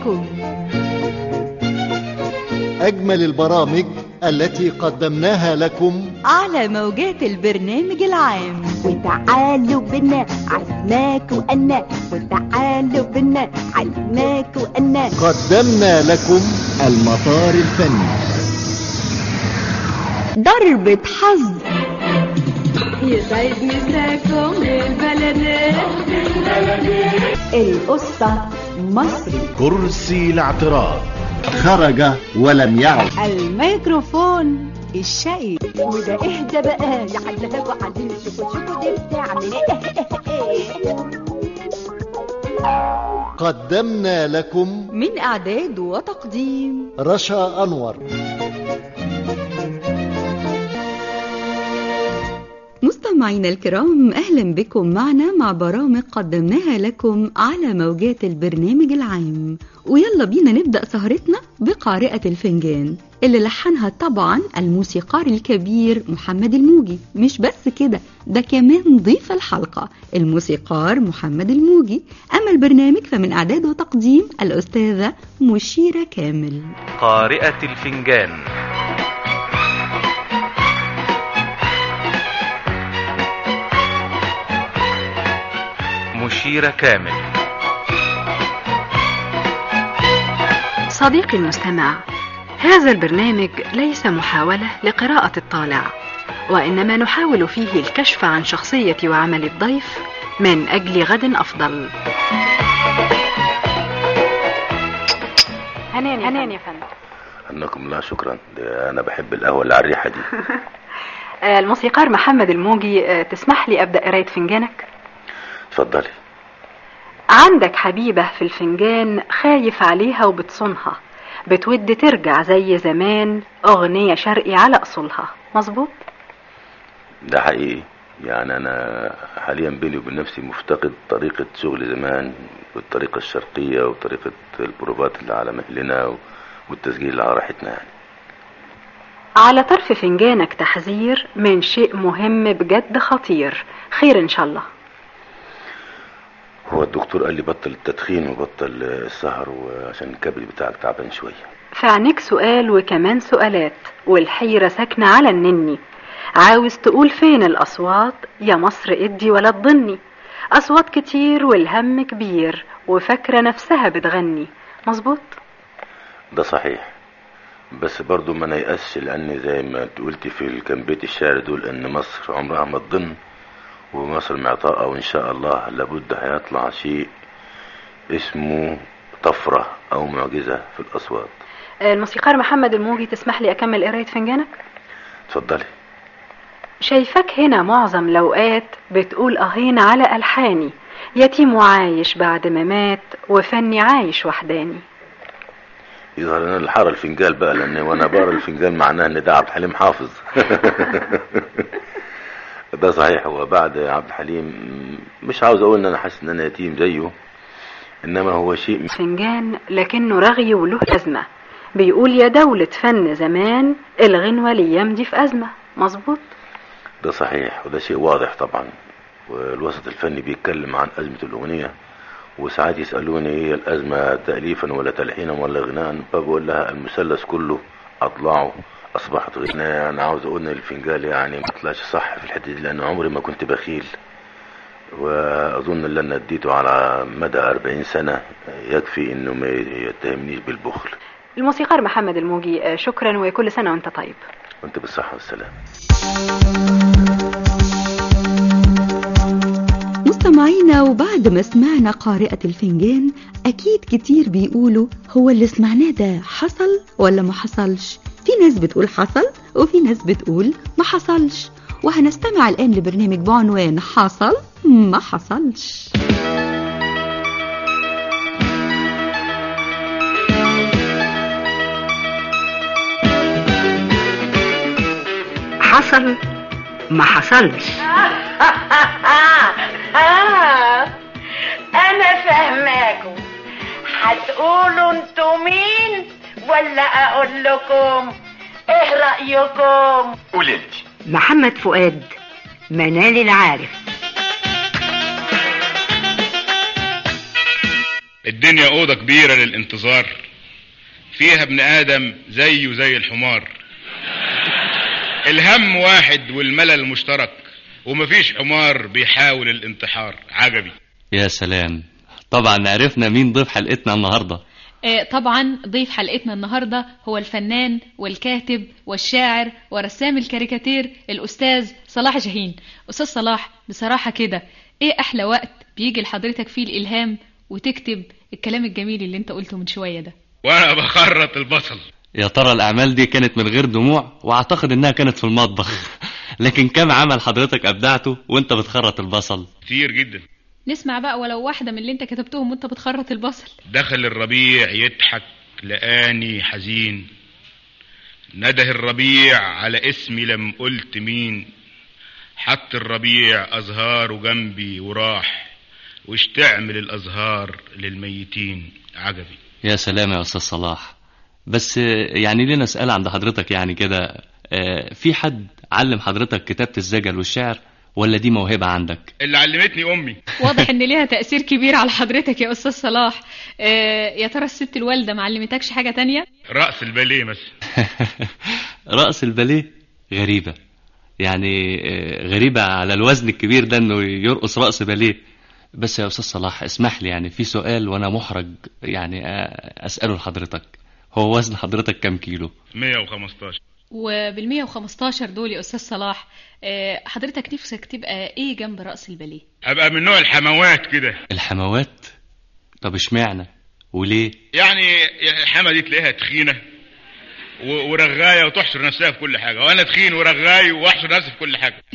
لكم أجمل البرامج التي قدمناها لكم على موجات البرنامج العام وتعالوا بنا عرفناك وأنا وتعالوا بنا عرفناك وأنا قدمنا لكم المطار الفني ضربة حظ يسعد مساكم البلدين القصة مصري كرسي الاعتراض خرج ولم يعد الميكروفون الشقي وده اهدى بقى يا حلاوة وعدين شوفوا شوفوا دي بتعمل ايه قدمنا لكم من إعداد وتقديم رشا أنور مستمعينا الكرام أهلا بكم معنا مع برامج قدمناها لكم على موجات البرنامج العام ويلا بينا نبدأ سهرتنا بقارئة الفنجان اللي لحنها طبعا الموسيقار الكبير محمد الموجي مش بس كده ده كمان ضيف الحلقة الموسيقار محمد الموجي أما البرنامج فمن إعداد وتقديم الأستاذة مشيرة كامل قارئة الفنجان مشيرة كامل صديقي المستمع هذا البرنامج ليس محاولة لقراءة الطالع وإنما نحاول فيه الكشف عن شخصية وعمل الضيف من أجل غد أفضل هنان يا هنان يا فندم انكم لا شكرا ده انا بحب القهوه اللي على الريحه دي آه، الموسيقار محمد الموجي آه، تسمح لي أبدأ قراية فنجانك اتفضلي عندك حبيبة في الفنجان خايف عليها وبتصونها بتود ترجع زي زمان أغنية شرقي على أصولها مظبوط؟ ده حقيقي يعني انا حاليا بيني وبين نفسي مفتقد طريقه شغل زمان والطريقه الشرقيه وطريقه البروفات اللي على مهلنا والتسجيل اللي على راحتنا يعني على طرف فنجانك تحذير من شيء مهم بجد خطير خير إن شاء الله هو الدكتور قال لي بطل التدخين وبطل السهر وعشان الكبد بتاعك تعبان شويه في عينيك سؤال وكمان سؤالات والحيرة ساكنة على النني عاوز تقول فين الأصوات يا مصر ادي ولا تضني أصوات كتير والهم كبير وفاكرة نفسها بتغني مظبوط ده صحيح بس برضو ما نيأسش لأن زي ما انت قلتي في الكام بيت الشعر دول إن مصر عمرها ما تضن ومصر معطاءة وإن شاء الله لابد هيطلع شيء اسمه طفرة أو معجزة في الأصوات الموسيقار محمد الموجي تسمح لي أكمل قراية فنجانك اتفضلي شايفك هنا معظم الأوقات بتقول أهين على ألحاني يتيم وعايش بعد ما مات وفني عايش وحداني يظهر ان اللي حار الفنجان بقى لان وانا بقرا الفنجان معناه ان ده عبد الحليم حافظ ده صحيح هو بعد عبد الحليم مش عاوز اقول ان انا حاسس ان انا يتيم زيه انما هو شيء فنجان لكنه رغي وله أزمة بيقول يا دولة فن زمان الغنوة الأيام دي في أزمة مظبوط ده صحيح وده شيء واضح طبعا والوسط الفني بيتكلم عن أزمة الأغنية وساعات يسألوني ايه الأزمة تأليفا ولا تلحينا ولا غناء فبقول لها المثلث كله أضلاعه أصبحت غناء أنا عاوز أقول إن الفنجان يعني ما طلعش صح في الحتة دي لأن عمري ما كنت بخيل وأظن اللي أنا اديته على مدى أربعين سنة يكفي إنه ما يتهمنيش بالبخل الموسيقار محمد الموجي آه، شكرا وكل سنة وانت طيب وأنت بالصحة والسلامة مستمعينا وبعد ما سمعنا قارئة الفنجان أكيد كتير بيقولوا هو اللي سمعناه ده حصل ولا ما حصلش في ناس بتقول حصل وفي ناس بتقول ما حصلش وهنستمع الآن لبرنامج بعنوان حصل ما حصلش حصل ما حصلش انا فاهماكم هتقولوا انتوا مين ولا اقول لكم ايه رايكم قول انت محمد فؤاد منال العارف الدنيا أوضة كبيرة للانتظار فيها ابن آدم زيه زي الحمار الهم واحد والملل مشترك ومفيش حمار بيحاول الانتحار عجبي يا سلام طبعا عرفنا مين ضيف حلقتنا النهارده آه، طبعا ضيف حلقتنا النهاردة هو الفنان والكاتب والشاعر ورسام الكاريكاتير الأستاذ صلاح جاهين أستاذ صلاح بصراحة كده إيه أحلى وقت بيجي لحضرتك فيه الإلهام وتكتب الكلام الجميل اللي انت قلته من شوية ده وانا بخرط البصل يا ترى الأعمال دي كانت من غير دموع وأعتقد إنها كانت في المطبخ لكن كم عمل حضرتك أبدعته وأنت بتخرط البصل كتير جدا نسمع بقى ولو واحدة من اللي انت كتبتهم وانت بتخرط البصل دخل الربيع يضحك لقاني حزين نده الربيع على اسمي لم قلت مين حط الربيع أزهاره جنبي وراح وش تعمل الأزهار للميتين عجبي يا سلام يا أستاذ صلاح بس آه، يعني لنا سؤال عند حضرتك يعني كده آه، في حد علم حضرتك كتابة الزجل والشعر ولا دي موهبة عندك اللي علمتني أمي واضح ان ليها تأثير كبير على حضرتك يا أستاذ صلاح آه، يا ترى الست الوالدة معلمتكش حاجة تانية رأس الباليه مثلا رقص الباليه غريبة يعني آه، غريبة على الوزن الكبير ده انه يرقص رقص باليه بس يا استاذ صلاح اسمح لي يعني في سؤال وانا محرج يعني آه، اسأله لحضرتك هو وزن حضرتك كام كيلو 115 وبال 115 دول يا أستاذ صلاح آه، حضرتك نفسك تبقى ايه جنب رأس الباليه أبقى من نوع الحموات كده الحموات طب اشمعنى وليه يعني الحما دي تلاقيها تخينة و- ورغاية وتحشر نفسها في كل حاجة وأنا تخين ورغاي وأحشر نفسي في كل حاجة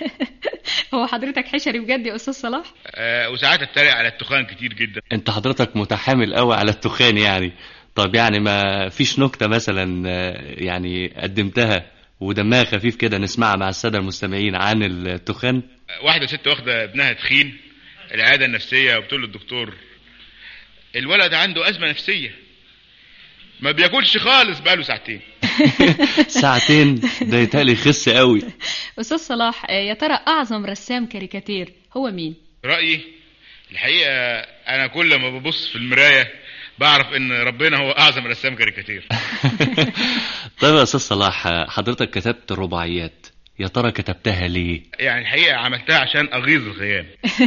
هو حضرتك حشري بجد يا أستاذ صلاح آه وساعات اتريق على التخان كتير جدا انت حضرتك متحامل قوي على التخان يعني طب يعني ما فيش نكتة مثلا آه، يعني قدمتها ودمها خفيف كده نسمعها مع السادة المستمعين عن التخان واحدة ست واخدة ابنها تخين العيادة النفسية وبتقول للدكتور الولد عنده أزمة نفسية ما بياكلش خالص بقاله ساعتين ساعتين ده يتهيألي خس قوي أستاذ صلاح آه، يا ترى أعظم رسام كاريكاتير هو مين رأيي الحقيقة أنا كل ما ببص في المراية بعرف إن ربنا هو أعظم رسام كاريكاتير طيب يا استاذ صلاح آه، حضرتك كتبت الرباعيات يا ترى كتبتها ليه يعني الحقيقة عملتها عشان أغيظ الخيام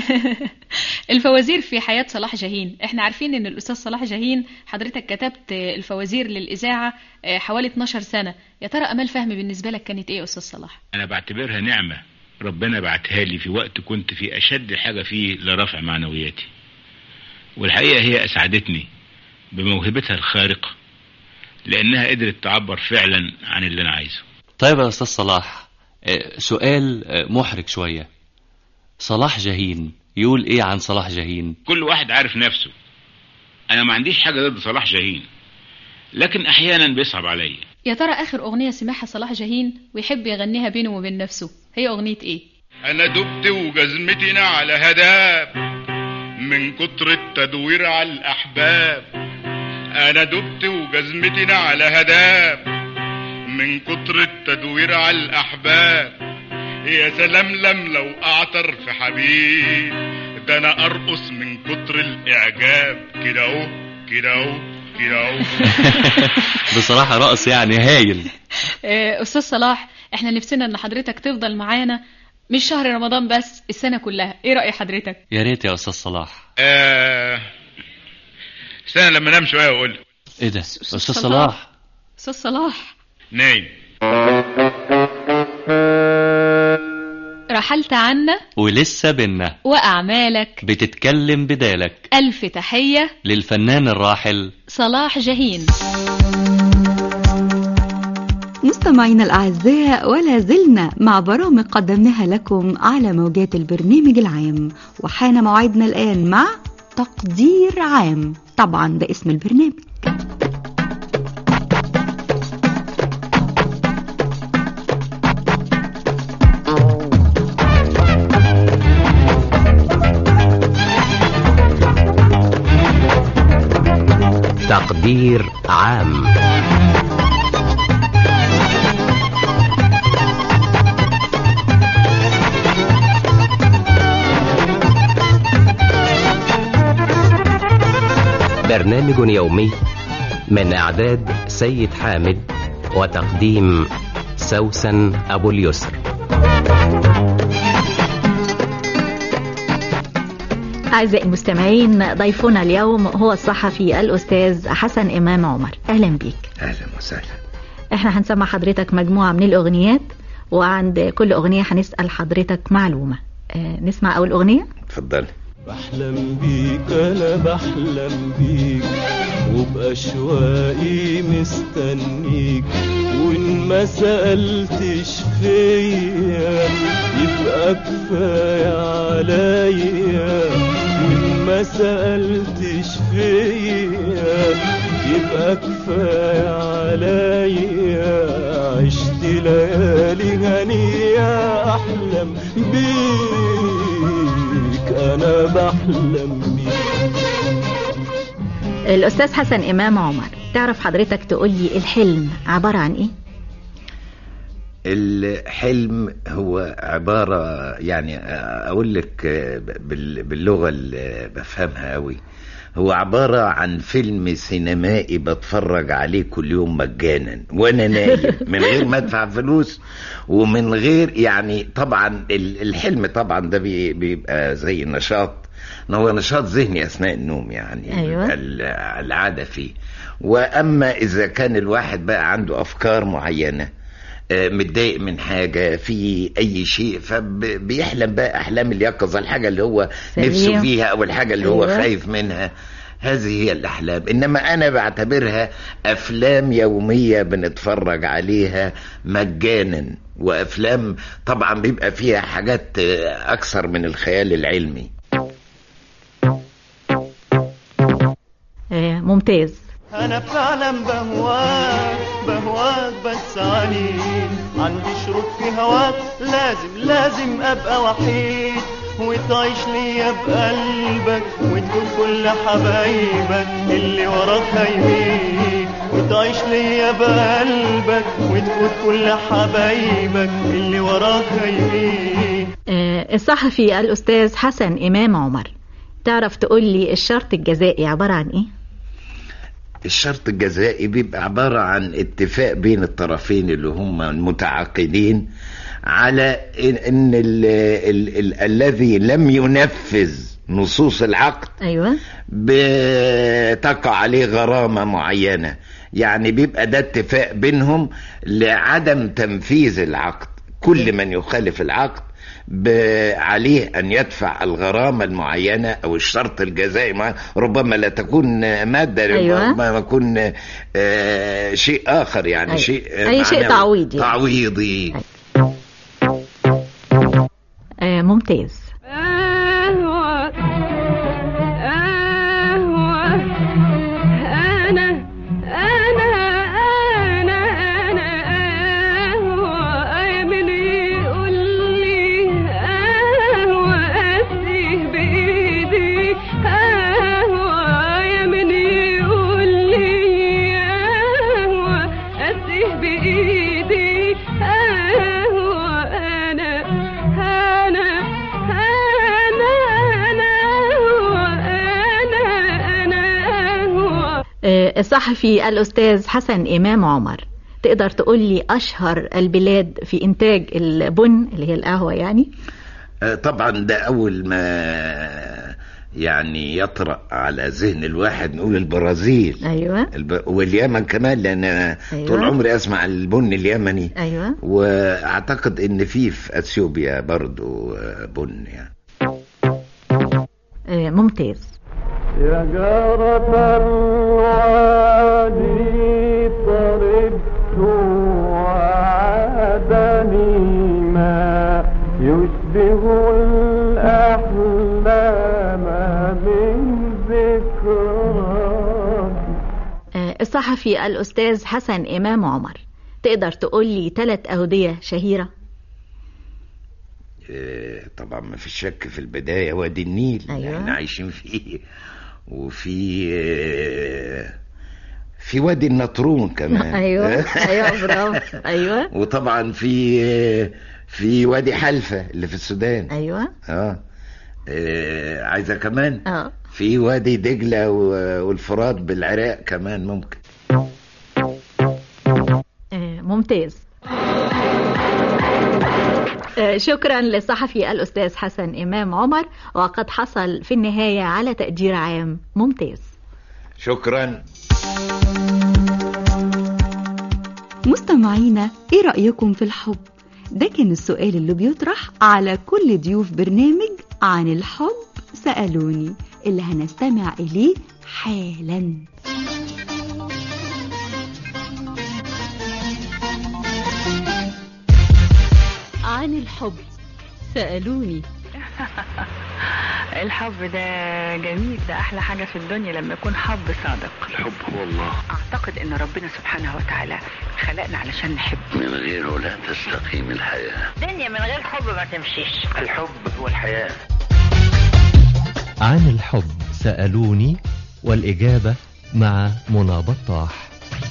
الفوازير في حياة صلاح جاهين احنا عارفين ان الأستاذ صلاح جاهين حضرتك كتبت آه، الفوازير للإذاعة آه، حوالي 12 سنة يا ترى أمال فهمي بالنسبة لك كانت ايه يا أستاذ صلاح أنا بعتبرها نعمة ربنا بعتها لي في وقت كنت في أشد حاجة فيه لرفع معنوياتي والحقيقة هي أسعدتني بموهبتها الخارقة لأنها قدرت تعبر فعلا عن اللي أنا عايزه طيب يا استاذ صلاح آه، سؤال آه، محرج شوية صلاح جاهين يقول ايه عن صلاح جاهين كل واحد عارف نفسه أنا ما عنديش حاجة ضد صلاح جاهين لكن أحيانا بيصعب عليا يا ترى آخر أغنية سمعها صلاح جاهين ويحب يغنيها بينه وبين نفسه هي أغنية ايه أنا دبت وجزمتي على هداب من كتر التدوير على الأحباب أنا دبت وجزمتي على هداب من كتر التدوير على الأحباب يا سلام لم لو أعطر في حبيب ده أنا أرقص من كتر الإعجاب كده أهو كده أهو كده أهو بصراحة رقص يعني هايل آه، أستاذ صلاح احنا نفسنا ان حضرتك تفضل معانا مش شهر رمضان بس السنة كلها ايه رأي حضرتك يا ريت يا استاذ صلاح آه استنى لما انام شويه واقول لك. ايه ده استاذ صلاح أستاذ صلاح نايم رحلت عنا ولسه بينا وأعمالك بتتكلم بدالك ألف تحية للفنان الراحل صلاح جاهين مستمعينا الأعزاء ولا زلنا مع برامج قدمناها لكم على موجات البرنامج العام وحان موعدنا الآن مع تقدير عام طبعا ده اسم البرنامج تقدير عام برنامج يومي من إعداد سيد حامد وتقديم سوسن أبو اليسر أعزائي المستمعين ضيفنا اليوم هو الصحفي الأستاذ حسن إمام عمر أهلا بيك اهلا وسهلا احنا هنسمع حضرتك مجموعة من الأغنيات وعند كل أغنية هنسأل حضرتك معلومة آه، نسمع أول أغنية اتفضل بحلم بيك انا بحلم بيك وبأشواقي مستنيك وان ما سألتش فيا يبقى كفاية عليا وان ما سألتش فيا يبقى كفاية عليا عشت ليالي هنية أحلم بيك أنا بحلم بيك الأستاذ حسن إمام عمر تعرف حضرتك تقولي الحلم عبارة عن إيه؟ الحلم هو عبارة يعني أقول لك بال- باللغة اللي بفهمها أوي هو عبارة عن فيلم سينمائي بتفرج عليه كل يوم مجانا وانا نايم من غير ما ادفع فلوس ومن غير يعني طبعا ال- الحلم طبعا ده بي- بيبقى زي نشاط إن هو نشاط ذهني اثناء النوم يعني أيوة. بيبقى ال- العادة فيه واما اذا كان الواحد بقى عنده افكار معينة آه، متضايق من حاجة في أي شيء فبيحلم بقى أحلام اليقظة الحاجة اللي هو سليم. نفسه فيها أو الحاجة اللي هو أيوة. خايف منها هذه هي الأحلام إنما أنا بعتبرها أفلام يومية بنتفرج عليها مجانا وأفلام طبعا بيبقى فيها حاجات آه، أكثر من الخيال العلمي آه، ممتاز انا فعلا بهواك بهواك بس عنيد عندي شروط في هواك لازم لازم ابقى وحيد وتعيش ليا بقلبك وتكون كل حبايبك اللي وراك هيمين وتعيش ليا بقلبك وتكون كل حبايبك اللي وراك هيمين آه، الصحفي الأستاذ حسن إمام عمر تعرف تقولي الشرط الجزائي عبارة عن إيه؟ الشرط الجزائي بيبقى عبارة عن اتفاق بين الطرفين اللي هم المتعاقدين على إن, إن ال ال ال الذي لم ينفذ نصوص العقد أيوة بتقع عليه غرامة معينة يعني بيبقى ده اتفاق بينهم لعدم تنفيذ العقد كل من يخالف العقد ب- عليه أن يدفع الغرامة المعينة أو الشرط الجزائي مع- ربما لا تكون مادة أيوة. ربما يكون آه، شيء آخر يعني أي- شيء آه، أي شيء معنوي. تعويضي يعني. تعويضي آه، ممتاز أهوى أهوى أنا أنا أنا أنا أهوى أيمني قول لي أهوى أسيه بإيدي أهوى يمني قول لي أهوى أسيه بإيدي أهوى أنا أنا أنا أنا هو أنا أنا هو آه، الصحفي الأستاذ حسن إمام عمر تقدر تقولي أشهر البلاد في إنتاج البن اللي هي القهوة يعني آه، طبعا ده اول ما يعني يطرأ على ذهن الواحد نقول البرازيل أيوة الب... واليمن كمان لان انا أيوة. طول عمري اسمع البن اليمني أيوة واعتقد ان في في اثيوبيا برضو آه، بن يعني آه، ممتاز يا جارة الوادي طربت وعادني ما يشبه الأحلام من ذكرى آه، الصحفي الأستاذ حسن إمام عمر تقدر تقولي ثلاث أودية شهيرة آه، طبعا ما في شك في البداية وادي النيل اللي أيوة. احنا عايشين فيه وفي آه، في وادي النطرون كمان أيوة أيوة برافو أيوة وطبعا في في وادي حلفة اللي في السودان أيوة اه آه عايزة كمان اه في وادي دجلة و- والفرات بالعراق كمان ممكن آه، ممتاز آه، شكرا للصحفي الأستاذ حسن إمام عمر وقد حصل في النهاية على تقدير عام ممتاز شكرا مستمعينا ايه رأيكم في الحب؟ ده كان السؤال اللي بيطرح على كل ضيوف برنامج عن الحب سألوني اللي هنستمع إليه حالا عن الحب سألوني الحب ده جميل ده احلى حاجه في الدنيا لما يكون حب صادق الحب هو الله اعتقد ان ربنا سبحانه وتعالى خلقنا علشان نحب من غيره لا تستقيم الحياة الدنيا من غير حب ما تمشيش الحب هو الحياة عن الحب سألوني والإجابة مع منى بطاح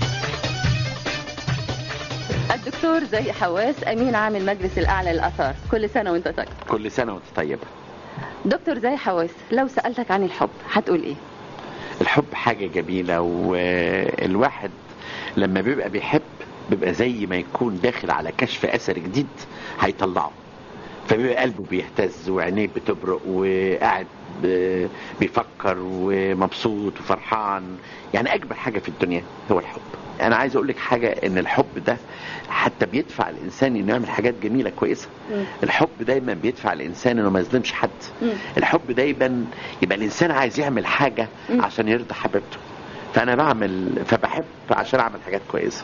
الدكتور زي حواس امين عام المجلس الاعلى للاثار كل سنه وانت طيب كل سنة وانت طيبة دكتور زي حواس لو سالتك عن الحب هتقول ايه الحب حاجة جميلة والواحد لما بيبقى بيحب بيبقى زي ما يكون داخل على كشف أثر جديد هيطلعه فبيبقى قلبه بيهتز وعينيه بتبرق وقاعد ب- بيفكر ومبسوط وفرحان يعني أجمل حاجة في الدنيا هو الحب أنا عايز أقول لك حاجة إن الحب ده حتى بيدفع الإنسان إنه يعمل حاجات جميلة كويسة الحب دايما بيدفع الإنسان إنه ما يظلمش حد الحب دايما يبقى الإنسان عايز يعمل حاجة عشان يرضي حبيبته فأنا بعمل فبحب عشان أعمل حاجات كويسة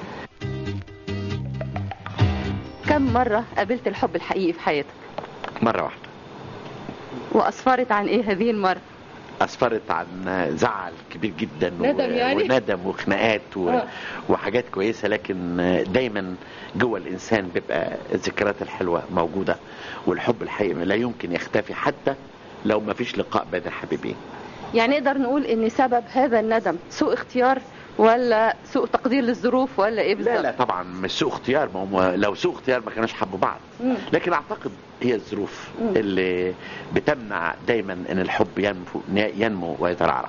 كم مره قابلت الحب الحقيقي في حياتك مرة واحدة واسفرت عن ايه هذه المره أسفرت عن زعل كبير جدا ندم يعني؟ وندم وخناقات و... آه. وحاجات كويسة لكن دايما جوه الإنسان بيبقى الذكريات الحلوة موجودة والحب الحقيقي لا يمكن يختفي حتى لو ما فيش لقاء بين الحبيبين يعني نقدر نقول ان سبب هذا الندم سوء اختيار ولا سوء تقدير للظروف ولا ايه بالظبط لا لا طبعا مش سوء اختيار ما هم لو سوء اختيار ما كانوش حبوا بعض مم. لكن اعتقد هي الظروف مم. اللي بتمنع دايما ان الحب ينمو, ينمو ويترعرع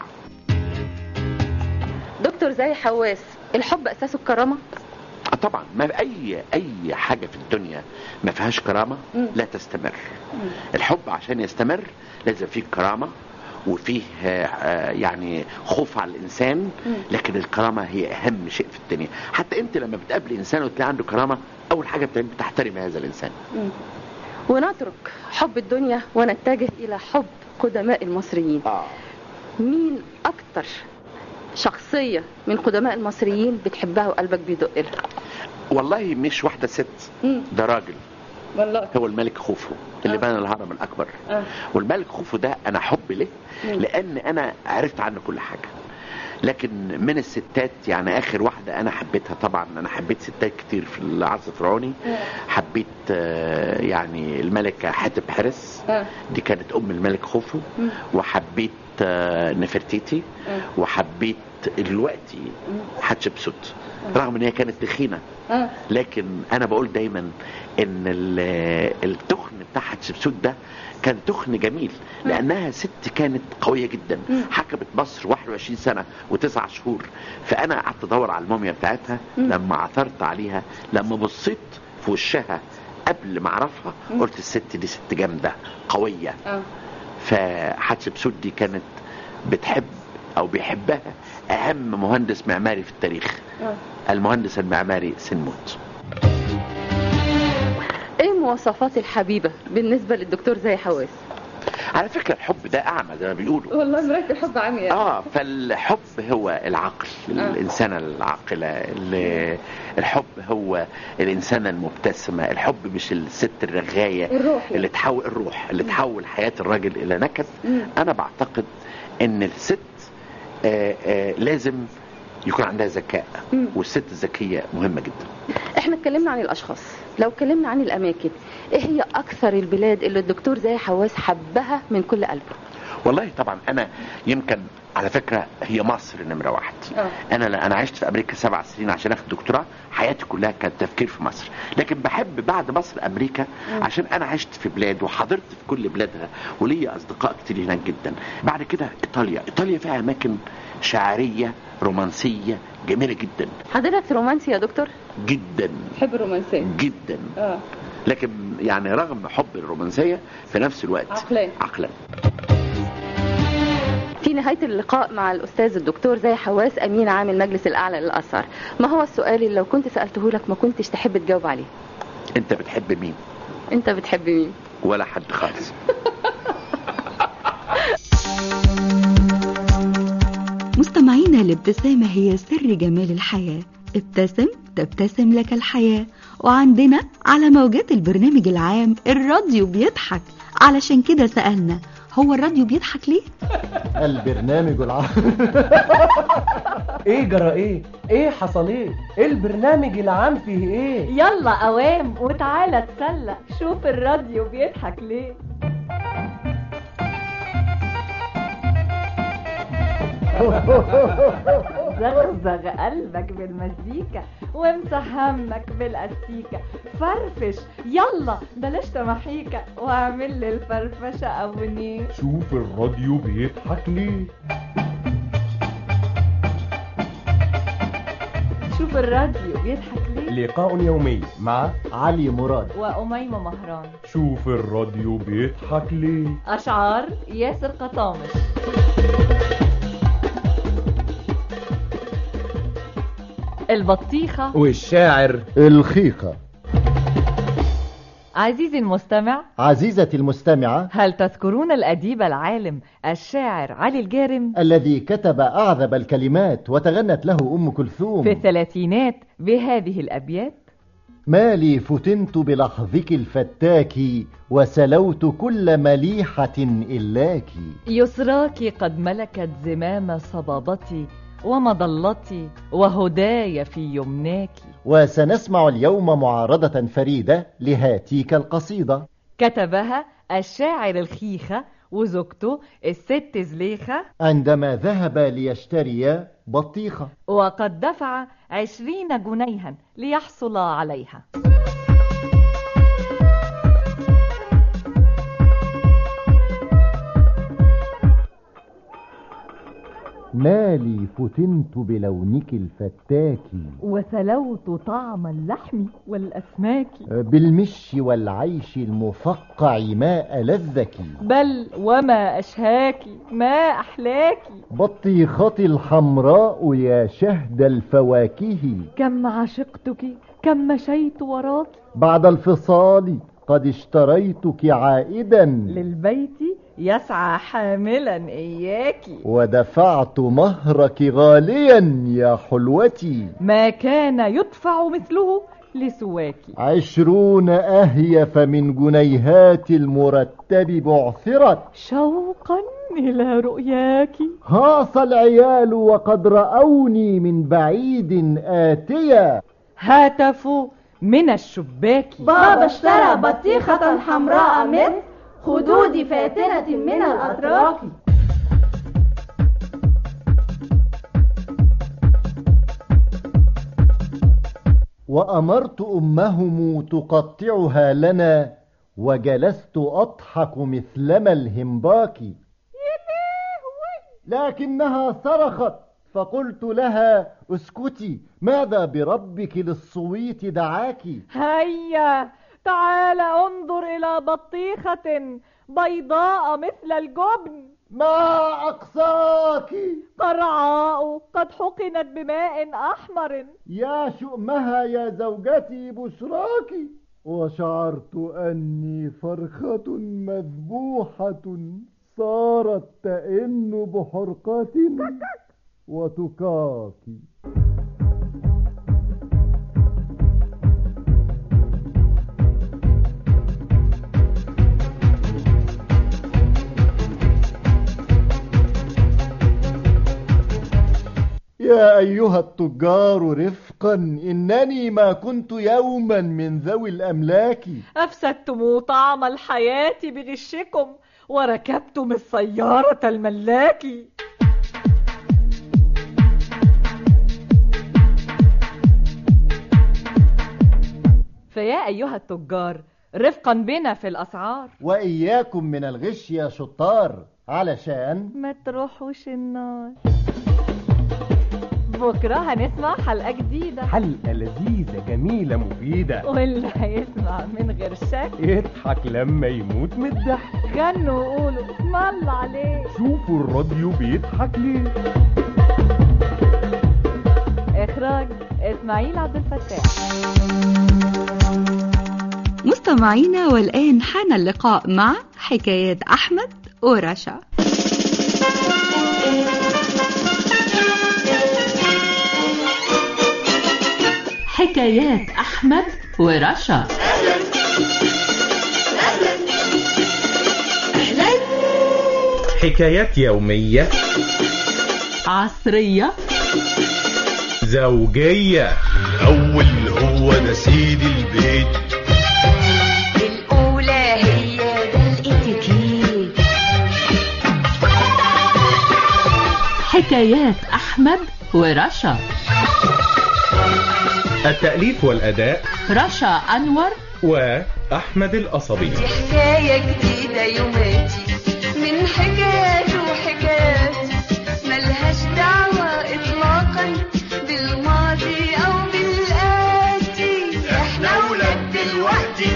دكتور زي حواس الحب اساسه الكرامه آه طبعا ما اي اي حاجه في الدنيا ما فيهاش كرامه مم. لا تستمر الحب عشان يستمر لازم فيه كرامه وفيه آه، آه، يعني خوف على الانسان مم. لكن الكرامه هي اهم شيء في الدنيا حتى انت لما بتقابل انسان وتلاقي عنده كرامه اول حاجه بتعمل بتحترم هذا الانسان مم. ونترك حب الدنيا ونتجه الى حب قدماء المصريين آه. مين اكتر شخصيه من قدماء المصريين بتحبها وقلبك بيدق لها والله مش واحده ست مم. ده راجل والله هو الملك خوفو اللي بنى الهرم الاكبر آه. والملك خوفو ده انا حب ليه مم. لان انا عرفت عنه كل حاجه لكن من الستات يعني اخر واحده انا حبيتها طبعا انا حبيت ستات كتير في العصر الفرعوني حبيت آه، يعني الملكه حاتب حرس آه. دي كانت ام الملك خوفو مم. وحبيت آه، نفرتيتي آه. وحبيت دلوقتي حتشبسوت رغم ان هي كانت تخينه آه. لكن انا بقول دايما ان ال- التخن بتاع حتشبسوت ده كان تخن جميل لانها ست كانت قويه جدا مم. حكمت مصر 21 سنه وتسع شهور فانا قعدت ادور على الموميا بتاعتها مم. لما عثرت عليها لما بصيت في وشها قبل ما اعرفها مم. قلت الست دي ست جامده قويه اه فحتشبسوت دي كانت بتحب او بيحبها اهم مهندس معماري في التاريخ آه. المهندس المعماري سنموت ايه مواصفات الحبيبه بالنسبه للدكتور زي حواس على فكره الحب ده اعمى زي ما بيقولوا والله مرايه الحب عمياء اه فالحب هو العقل آه. الانسانه العاقله اللي الحب هو الانسانه المبتسمه الحب مش الست الرغايه الروح اللي تحول الروح اللي تحول حياه الراجل الى نكد مم. انا بعتقد ان الست آه آه لازم يكون عندها ذكاء مم. والست الذكيه مهمه جدا احنا اتكلمنا عن الاشخاص لو اتكلمنا عن الاماكن ايه هي اكثر البلاد اللي الدكتور زي حواس حبها من كل قلبه والله طبعا انا يمكن على فكره هي مصر نمره واحد انا لا انا عشت في امريكا سبع سنين عشان اخد دكتوراه حياتي كلها كانت تفكير في مصر لكن بحب بعد مصر امريكا عشان انا عشت في بلاد وحضرت في كل بلادها وليا اصدقاء كتير هناك جدا بعد كده ايطاليا ايطاليا فيها اماكن شعريه رومانسيه جميله جدا حضرتك رومانسي يا دكتور جدا تحب الرومانسية جدا اه لكن يعني رغم حب الرومانسيه في نفس الوقت عقلاني. عقلا في نهاية اللقاء مع الأستاذ الدكتور زي حواس أمين عام المجلس الأعلى للآثار ما هو السؤال اللي لو كنت سألته لك ما كنتش تحب تجاوب عليه انت بتحب مين أنت بتحب مين ولا حد خالص مستمعينا الابتسامة هي سر جمال الحياة ابتسم تبتسم لك الحياة وعندنا على موجات البرنامج العام الراديو بيضحك علشان كده سألنا هو الراديو بيضحك ليه؟ البرنامج العام ايه جرى ايه ايه حصل ايه ايه البرنامج العام فيه ايه يلا قوام وتعالى اتسلى شوف الراديو بيضحك ليه زغزغ قلبك بالمزيكا وامسح همك بالاستيكة فرفش يلا بلاش تمحيكة واعمل لي الفرفشة ابونيه شوف الراديو بيضحك ليه شوف الراديو بيضحك ليه لقاء يومي مع علي مراد وأميمة مهران شوف الراديو بيضحك ليه أشعار ياسر قطامش البطيخة والشاعر الخيقة عزيزي المستمع عزيزتي المستمعة هل تذكرون الأديب العالم الشاعر علي الجارم الذي كتب أعذب الكلمات وتغنت له أم كلثوم في الثلاثينات بهذه الأبيات مالي فتنت بلحظك الفتاك وسلوت كل مليحة إلاك يسراك قد ملكت زمام صبابتي ومضلتي وهداي في يمناك وسنسمع اليوم معارضة فريدة لهاتيك القصيدة كتبها الشاعر الخيخة وزوجته الست زليخة عندما ذهب ليشتري بطيخة وقد دفع عشرين جنيها ليحصل عليها مالي فتنت بلونك الفتاك وسلوت طعم اللحم والأسماك بالمش والعيش المفقع ما ألذك بل وما أشهاك ما أحلاك بطيختي الحمراء يا شهد الفواكه كم عشقتك كم مشيت وراك بعد الفصال قد اشتريتك عائدا للبيت يسعى حاملا إياك ودفعت مهرك غاليا يا حلوتي ما كان يدفع مثله لسواك عشرون أهيف من جنيهات المرتب بعثرت شوقا إلى رؤياك هاص العيال وقد رأوني من بعيد آتيا هاتفوا من الشباك بابا اشترى بطيخة حمراء مثل خدود فاتنة من الأتراك وأمرت أمهم تقطعها لنا وجلست أضحك مثلما الهمباك لكنها صرخت فقلت لها اسكتي ماذا بربك للصويت دعاك هيا تعال انظر إلى بطيخة بيضاء مثل الجبن ما أقصاك قرعاء قد حقنت بماء أحمر يا شؤمها يا زوجتي بشراك وشعرت أني فرخة مذبوحة صارت تئن بحرقة وتكاك يا أيها التجار رفقا إنني ما كنت يوما من ذوي الأملاك أفسدتم طعم الحياة بغشكم وركبتم السيارة الملاكي فيا أيها التجار رفقا بنا في الأسعار وإياكم من الغش يا شطار علشان ما تروحوش النار بكرة هنسمع حلقة جديدة حلقة لذيذة جميلة مفيدة واللي هيسمع من غير شك يضحك لما يموت من الضحك غنوا وقولوا اسم الله عليه شوفوا الراديو بيضحك ليه إخراج إسماعيل عبد الفتاح مستمعينا والآن حان اللقاء مع حكايات أحمد ورشا حكايات أحمد ورشا حكايات يومية عصرية زوجية الأول هو ده سيد البيت الأولى هي ده الاتيكيت حكايات أحمد ورشا التأليف والأداء رشا أنور وأحمد القصبي دي حكاية جديدة يوماتي من حكايات وحكايات ملهاش دعوة إطلاقا بالماضي أو بالآتي احنا ولاد دلوقتي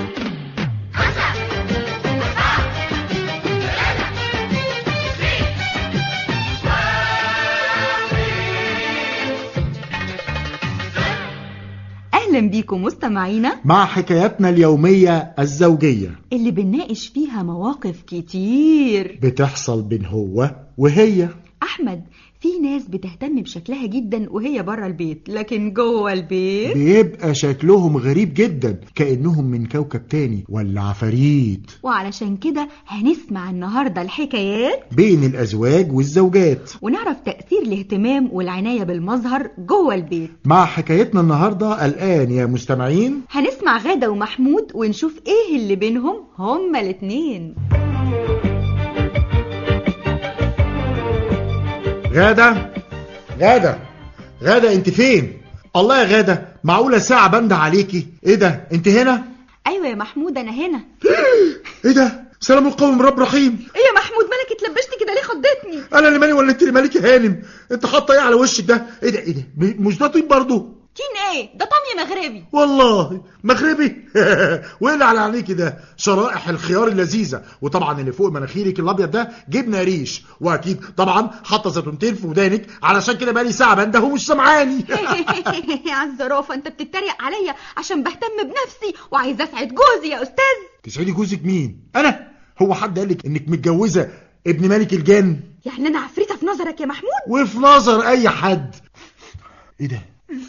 أهلا بيكم مستمعينا مع حكاياتنا اليومية الزوجية اللي بنناقش فيها مواقف كتير بتحصل بين هو وهي أحمد في ناس بتهتم بشكلها جدا وهي بره البيت لكن جوه البيت بيبقى شكلهم غريب جدا كأنهم من كوكب تاني ولا عفاريت وعلشان كده هنسمع النهاردة الحكايات بين الأزواج والزوجات ونعرف تأثير الاهتمام والعناية بالمظهر جوه البيت مع حكايتنا النهاردة الآن يا مستمعين هنسمع غادة ومحمود ونشوف ايه اللي بينهم هما الاتنين غادة غادة غادة انت فين الله يا غادة معقولة ساعة بند عليكي ايه ده انت هنا ايوه يا محمود انا هنا ايه ده سلام القوم رب رحيم ايه يا محمود مالك اتلبشت كده ليه خضتني انا اللي مالي ولا انت اللي مالك يا هانم انت حاطه ايه على وشك ده ايه ده ايه ده مش ده طيب برضه تين ايه ده طمي مغربي والله مغربي وايه اللي على عينيكي ده شرائح الخيار اللذيذه وطبعا اللي فوق مناخيرك الابيض ده جبنه ريش واكيد طبعا حاطه زيتونتين في ودانك علشان كده بقالي ساعه بنده ومش سامعاني على الزرافه انت بتتريق عليا عشان بهتم بنفسي وعايزه اسعد جوزي يا استاذ تسعدي جوزك مين انا هو حد قالك انك متجوزه ابن ملك الجن يعني انا عفريته في نظرك يا محمود وفي نظر اي حد ايه ده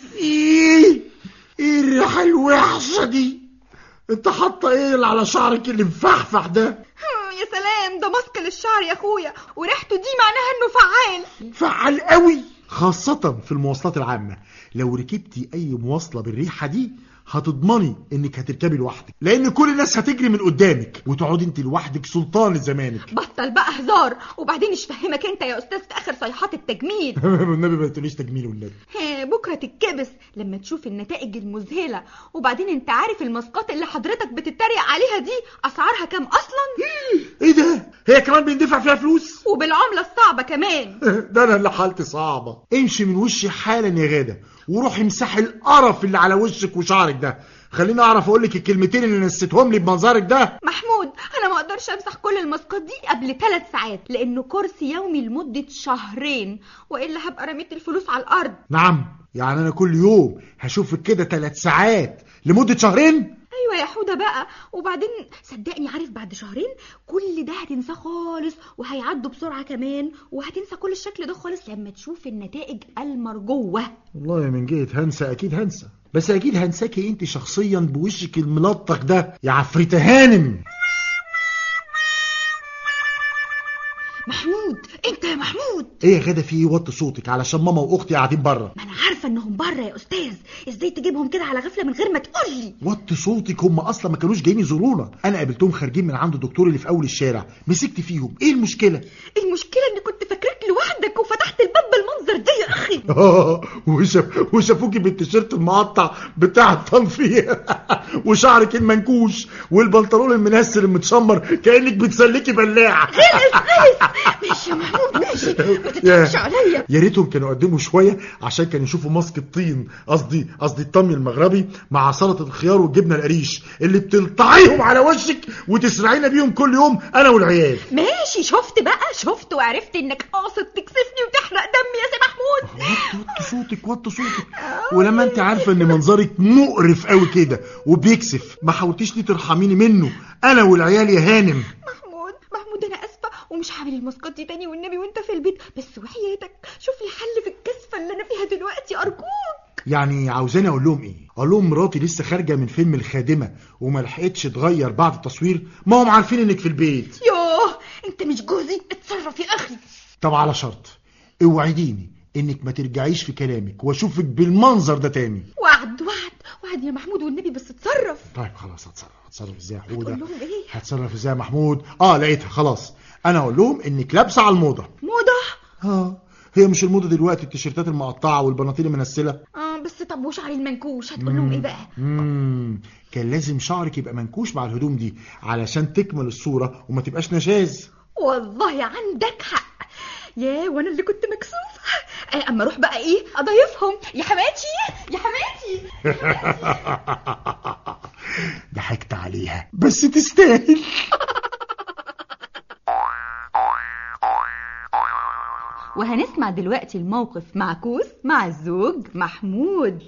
ايه ايه الريحه الوحشه دي انت حاطه ايه اللي على شعرك اللي مفحفح ده يا سلام ده ماسك للشعر يا اخويا وريحته دي معناها انه فعال فعال قوي خاصة في المواصلات العامة لو ركبتي أي مواصلة بالريحة دي هتضمني انك هتركبي لوحدك لان كل الناس هتجري من قدامك وتقعدي انت لوحدك سلطان زمانك بطل بقى هزار وبعدين مش فهمك انت يا استاذ في اخر صيحات التجميل والنبي ما تقوليش تجميل والنبي بكره تتكبس لما تشوف النتائج المذهله وبعدين انت عارف الماسكات اللي حضرتك بتتريق عليها دي اسعارها كام اصلا ايه ده هي كمان بيندفع فيها فلوس وبالعمله الصعبه كمان ده انا اللي حالتي صعبه امشي من وشي حالا يا غاده وروحي امسحي القرف اللي على وشك وشعرك ده خليني اعرف اقول لك الكلمتين اللي نسيتهم لي بمنظرك ده محمود انا ما اقدرش امسح كل الماسكات دي قبل ثلاث ساعات لانه كورس يومي لمده شهرين والا هبقى رميت الفلوس على الارض نعم يعني انا كل يوم هشوفك كده ثلاث ساعات لمده شهرين ايوه يا حوده بقى وبعدين صدقني عارف بعد شهرين كل ده هتنساه خالص وهيعدوا بسرعه كمان وهتنسى كل الشكل ده خالص لما تشوف النتائج المرجوه والله من جهه هنسى اكيد هنسى بس اكيد هنساكي انت شخصيا بوشك الملطخ ده يا عفريته هانم محمود انت يا محمود ايه يا غدا في ايه وطي صوتك علشان ماما واختي قاعدين بره ما انا عارفه انهم بره يا استاذ ازاي تجيبهم كده على غفله من غير ما تقول لي وطي صوتك هم اصلا ما كانوش جايين يزورونا انا قابلتهم خارجين من عند الدكتور اللي في اول الشارع مسكت فيهم ايه المشكله المشكله اني كنت فاكراك لوحدك وفتحت الباب بالمنظر ده يا اخي وشاف وشافوكي بالتيشيرت المقطع بتاع التنفير وشعرك المنكوش والبنطلون المنسل المتشمر كانك بتسلكي بلاعه غلس غلس ماشي يا محمود ماشي ما تضحكش عليا يا ريتهم كانوا قدموا شويه عشان كانوا يشوفوا ماسك الطين قصدي قصدي الطمي المغربي مع سلطه الخيار والجبنه القريش اللي بتلطعيهم على وشك وتسرعينا بيهم كل يوم انا والعيال ماشي شفت بقى شفت وعرفت انك قاصد تكسفني وتحرق دمي يا سي محمود وطي صوتك وطي صوتك ولما انت عارفه ان منظرك مقرف قوي كده وبيكسف ما حاولتيش ليه ترحميني منه انا والعيال يا هانم محمود محمود انا اسفه ومش هعمل الماسكات دي تاني والنبي وانت في البيت بس وحياتك شوف لي حل في الكسفه اللي انا فيها دلوقتي ارجوك يعني عاوزاني اقول لهم ايه اقول لهم مراتي لسه خارجه من فيلم الخادمه وما لحقتش تغير بعد التصوير ما هم عارفين انك في البيت يوه انت مش جوزي اتصرف يا اخي طب على شرط اوعديني انك ما ترجعيش في كلامك واشوفك بالمنظر ده تاني وعد وعد وعد يا محمود والنبي بس اتصرف طيب خلاص هتصرف هتصرف ازاي يا حوده هتقول لهم ايه هتصرف ازاي يا محمود اه لقيتها خلاص انا اقول لهم انك لابسه على الموضه موضه اه هي مش الموضه دلوقتي التيشيرتات المقطعه والبناطيل المنسله اه بس طب وشعري المنكوش هتقول لهم ايه بقى امم كان لازم شعرك يبقى منكوش مع الهدوم دي علشان تكمل الصوره وما تبقاش نشاز والله عندك حق يا وانا اللي كنت مكسوفه آه، اما اروح بقى ايه اضيفهم يا حماتي يا حماتي ضحكت عليها بس تستاهل وهنسمع دلوقتي الموقف معكوس مع الزوج محمود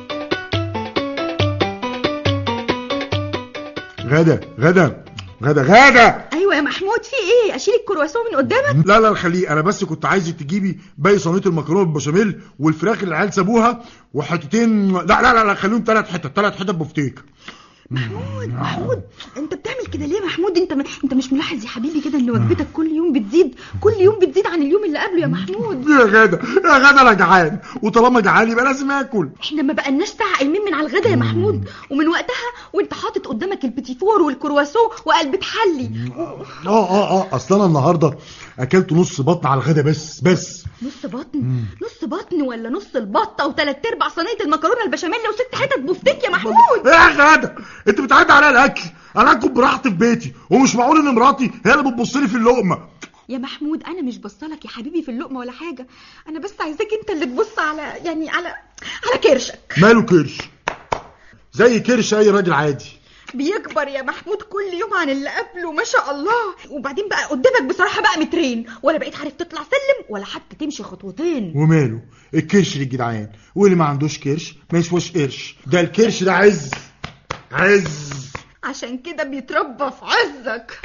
غدا غدا غدا غدا ايوه يا محمود في ايه اشيل الكرواسون من قدامك لا لا خليه انا بس كنت عايزك تجيبي باقي صينيه المكرونه بالبشاميل والفراخ اللي العيال سابوها وحتتين لا لا لا, لا خليهم ثلاث حتت ثلاث حتت بفتيك محمود محمود انت بتعمل كده ليه يا محمود انت م... انت مش ملاحظ يا حبيبي كده ان وجبتك كل يوم بتزيد كل يوم بتزيد عن اليوم اللي قبله يا محمود يا غدا يا غدا انا جعان وطالما جعان يبقى لازم اكل احنا ما بقالناش ساعه قايمين من على الغدا يا محمود ومن وقتها وانت حاطط قدامك البيتيفور والكرواسون وقلب تحلي اه اه اه اصل انا النهارده اكلت نص بطن على الغدا بس بس نص بطن نص بطن ولا نص البطه وثلاث ارباع صينيه المكرونه البشاميل وست حتت بفتيك يا محمود يا غدا انت بتعدي عليا الاكل انا اكل براحتي في بيتي ومش معقول ان مراتي هي اللي بتبص لي في اللقمه يا محمود انا مش بصلك يا حبيبي في اللقمه ولا حاجه انا بس عايزاك انت اللي تبص على يعني على على كرشك ماله كرش زي كرش اي راجل عادي بيكبر يا محمود كل يوم عن اللي قبله ما شاء الله وبعدين بقى قدامك بصراحه بقى مترين ولا بقيت عارف تطلع سلم ولا حتى تمشي خطوتين وماله الكرش للجدعان واللي ما عندوش كرش ما يسواش قرش ده الكرش ده عز عز عشان كده بيتربى في عزك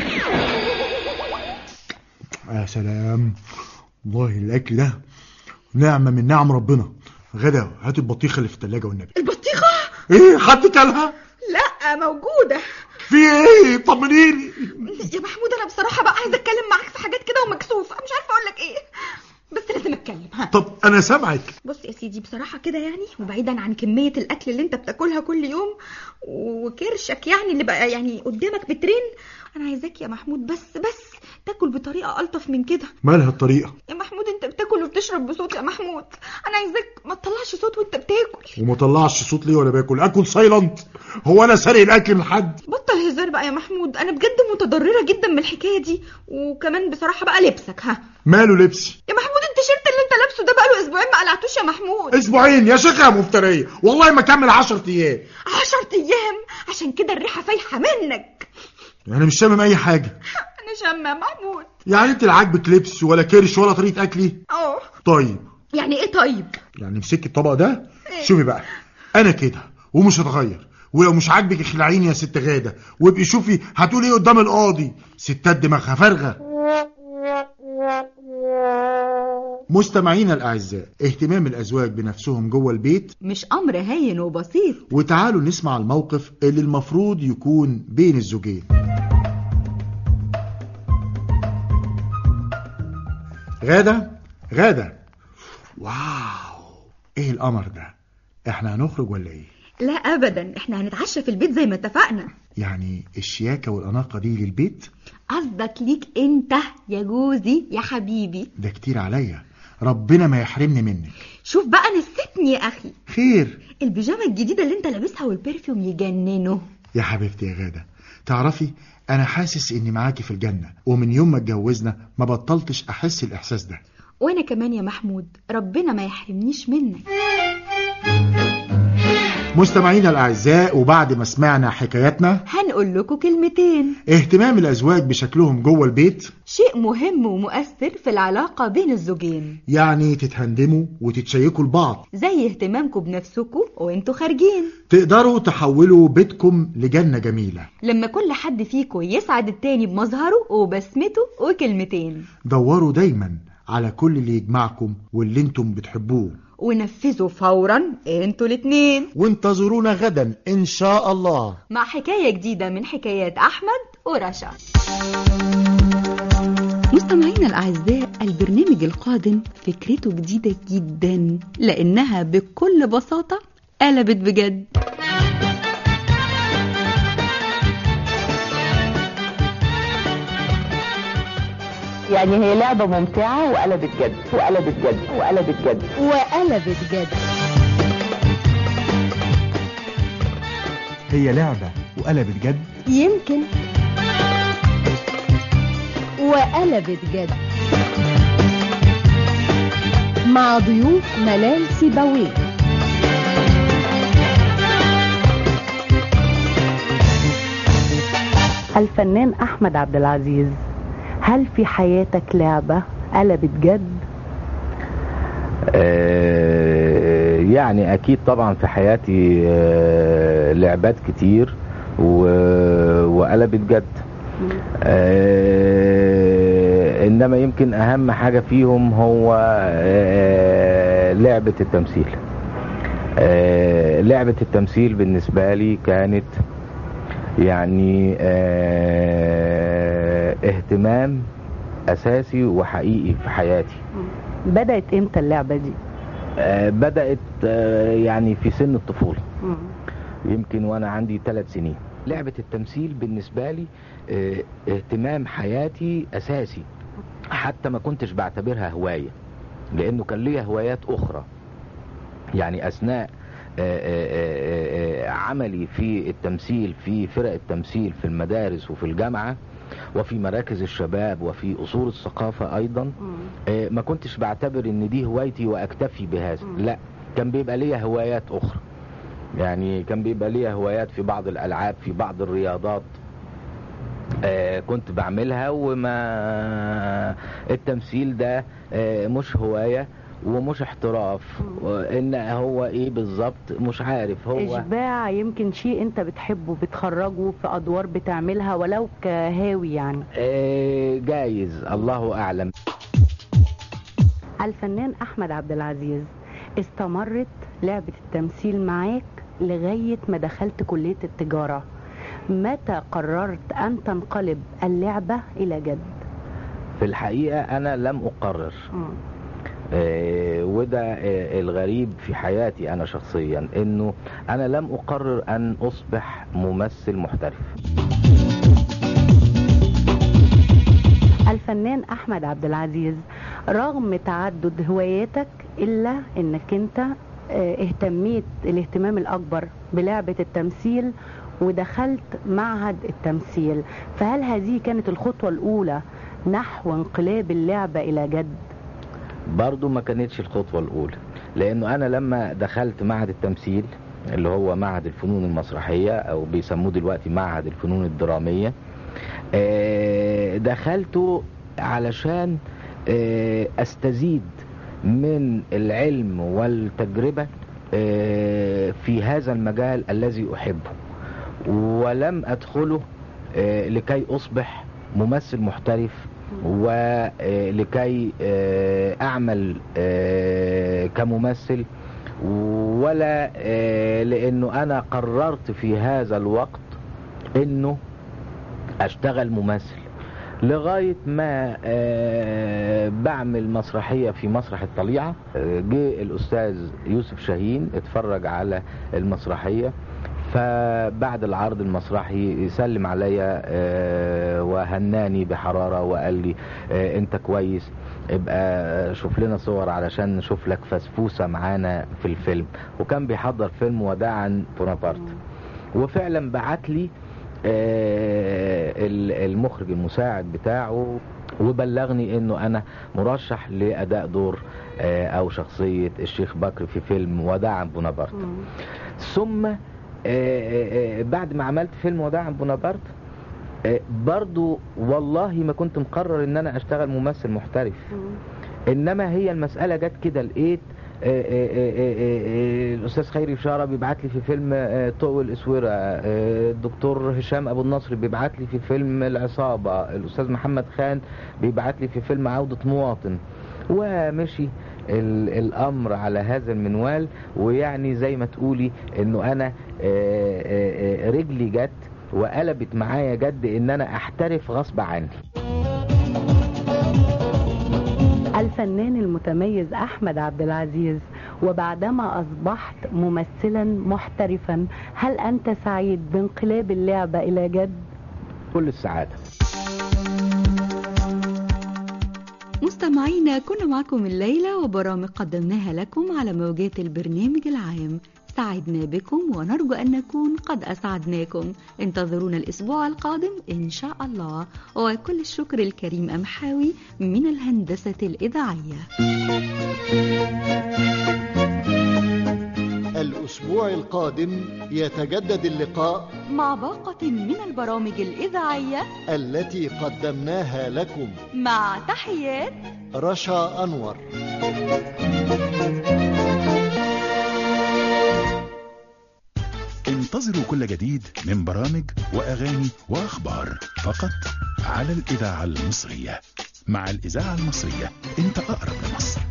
يا سلام والله الاكل ده نعمه من نعم ربنا غدا هات البطيخه اللي في الثلاجه والنبي البطيخه ايه حد كلها لا موجوده في ايه طمنيني يا محمود انا بصراحه بقى عايزه اتكلم معاك في حاجات كده ومكسوفه مش عارفه اقول لك ايه بس لازم اتكلم ها طب انا سامعك بص يا سيدي بصراحه كده يعني وبعيدا عن كميه الاكل اللي انت بتاكلها كل يوم وكرشك يعني اللي بقى يعني قدامك مترين انا عايزاك يا محمود بس بس تاكل بطريقه الطف من كده مالها الطريقه يا محمود انت بتاكل وبتشرب بصوت يا محمود انا عايزاك ما تطلعش صوت وانت بتاكل وما طلعش صوت ليه ولا باكل اكل سايلنت هو انا سارق الاكل من حد بطل هزار بقى يا محمود انا بجد متضرره جدا من الحكايه دي وكمان بصراحه بقى لبسك ها ماله لبسي يا محمود التيشيرت اللي انت لابسه ده بقاله اسبوعين ما قلعتوش يا محمود اسبوعين يا شيخه يا مفتريه والله ما كمل 10 ايام 10 ايام عشان كده الريحه فايحه منك يعني مش شامم اي حاجه انا شامه يا محمود يعني انت لا عاجبك لبس ولا كرش ولا طريقه اكلي اه طيب يعني ايه طيب يعني امسكي الطبق ده شوفي بقى انا كده ومش هتغير ولو مش عاجبك اخلعيني يا ست غاده وابقي شوفي هتقولي ايه قدام القاضي ستات دماغها فارغه مستمعينا الاعزاء اهتمام الازواج بنفسهم جوه البيت مش امر هين وبسيط وتعالوا نسمع الموقف اللي المفروض يكون بين الزوجين غاده غادة واو ايه القمر ده احنا هنخرج ولا ايه لا ابدا احنا هنتعشى في البيت زي ما اتفقنا يعني الشياكة والأناقة دي للبيت قصدك ليك انت يا جوزي يا حبيبي ده كتير عليا ربنا ما يحرمني منك شوف بقى نسيتني يا اخي خير البيجامه الجديده اللي انت لابسها والبرفيوم يجننوا يا حبيبتي يا غادة تعرفي أنا حاسس إني معاكي في الجنة ومن يوم ما اتجوزنا ما بطلتش أحس الإحساس ده وانا كمان يا محمود ربنا ما يحرمنيش منك مستمعينا الأعزاء وبعد ما سمعنا حكاياتنا هنقول لكم كلمتين اهتمام الأزواج بشكلهم جوه البيت شيء مهم ومؤثر في العلاقة بين الزوجين يعني تتهندموا وتتشيكوا لبعض زي اهتمامكم بنفسكم وانتوا خارجين تقدروا تحولوا بيتكم لجنة جميلة لما كل حد فيكم يسعد التاني بمظهره وبسمته وكلمتين دوروا دايما على كل اللي يجمعكم واللي انتم بتحبوه ونفذوا فورا انتوا الاتنين وانتظرونا غدا ان شاء الله مع حكاية جديدة من حكايات أحمد ورشا مستمعينا الأعزاء البرنامج القادم فكرته جديدة جدا لأنها بكل بساطة قلبت بجد يعني هي لعبة ممتعة وقلبت جد وقلبت جد وقلبت جد وقلبت جد هي لعبة وقلبت جد يمكن وقلبت جد مع ضيوف ملال سيبويه الفنان أحمد عبد العزيز هل في حياتك لعبة قلبت جد؟ آه، يعني اكيد طبعا في حياتي آه، لعبات كتير و- وقلبت جد آه، انما يمكن اهم حاجة فيهم هو آه، لعبة التمثيل آه، لعبة التمثيل بالنسبة لي كانت يعني آه، اهتمام اساسي وحقيقي في حياتي بدأت امتى اللعبة دي؟ آه، بدأت آه، يعني في سن الطفولة يمكن وانا عندي ثلاث سنين لعبة التمثيل بالنسبة لي آه، اهتمام حياتي اساسي حتى ما كنتش بعتبرها هواية لانه كان ليا هوايات اخرى يعني اثناء آه، آه، آه، آه، عملي في التمثيل في فرق التمثيل في المدارس وفي الجامعة وفي مراكز الشباب وفي اصول الثقافة ايضا آه، ما كنتش بعتبر ان دي هوايتي واكتفي بهذا لا كان بيبقى ليا هوايات اخرى يعني كان بيبقى ليا هوايات في بعض الالعاب في بعض الرياضات آه كنت بعملها وما التمثيل ده آه مش هواية ومش احتراف ان هو ايه بالظبط مش عارف هو اشباع يمكن شيء انت بتحبه بتخرجه في ادوار بتعملها ولو كهاوي يعني آه جايز الله اعلم الفنان احمد عبد العزيز استمرت لعبة التمثيل معاك لغاية ما دخلت كلية التجارة متى قررت ان تنقلب اللعبة الى جد في الحقيقة انا لم اقرر آه، وده آه، الغريب في حياتي انا شخصيا انه انا لم اقرر ان اصبح ممثل محترف الفنان احمد عبد العزيز رغم تعدد هواياتك الا انك انت آه، اهتميت الاهتمام الاكبر بلعبة التمثيل ودخلت معهد التمثيل فهل هذه كانت الخطوة الاولى نحو انقلاب اللعبة الى جد برضو ما كانتش الخطوة الاولى لانه انا لما دخلت معهد التمثيل اللي هو معهد الفنون المسرحية او بيسموه دلوقتي معهد الفنون الدرامية آه، دخلته علشان آه، استزيد من العلم والتجربة آه، في هذا المجال الذي احبه ولم ادخله آه، لكي اصبح ممثل محترف ولكي آه، اعمل آه، كممثل ولا آه، لانه انا قررت في هذا الوقت انه اشتغل ممثل لغاية ما آه، بعمل مسرحية في مسرح الطليعة آه، جه الأستاذ يوسف شاهين اتفرج على المسرحية فبعد العرض المسرحي يسلم عليا آه، وهناني بحرارة وقال لي آه، انت كويس ابقى شوف لنا صور علشان نشوف لك فسفوسة معانا في الفيلم وكان بيحضر فيلم وداعا بونابرت وفعلا بعت لي آه، ال- المخرج المساعد بتاعه وبلغني انه انا مرشح لاداء دور آه، او شخصية الشيخ بكر في فيلم وداعا بونابرت ثم آه، آه، آه، بعد ما عملت فيلم وداعا بونابرت آه، برضو والله ما كنت مقرر ان انا اشتغل ممثل محترف انما هي المسألة جت كده لقيت آه، آه، آه، آه، آه، الاستاذ خيري بشاره بيبعت لي في فيلم آه، طوق الاسوره آه، الدكتور هشام ابو النصر بيبعت لي في فيلم العصابه الاستاذ محمد خان بيبعت لي في فيلم عوده مواطن ومشي ال- الامر على هذا المنوال ويعني زي ما تقولي انه انا آه، آه، آه، رجلي جت وقلبت معايا جد ان انا احترف غصب عني الفنان المتميز أحمد عبد العزيز وبعدما أصبحت ممثلا محترفا هل أنت سعيد بانقلاب اللعبة إلى جد؟ كل السعاده مستمعينا كنا معكم الليلة وبرامج قدمناها لكم على موجات البرنامج العام سعدنا بكم ونرجو أن نكون قد أسعدناكم انتظرونا الأسبوع القادم إن شاء الله وكل الشكر الكريم أمحاوي من الهندسة الإذاعية الأسبوع القادم يتجدد اللقاء مع باقة من البرامج الإذاعية التي قدمناها لكم مع تحيات رشا أنور انتظروا كل جديد من برامج وأغاني وأخبار فقط على الإذاعة المصرية مع الإذاعة المصرية أنت أقرب لمصر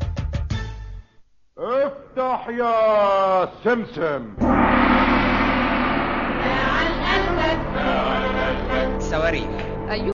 افتح يا سمسم صواريخ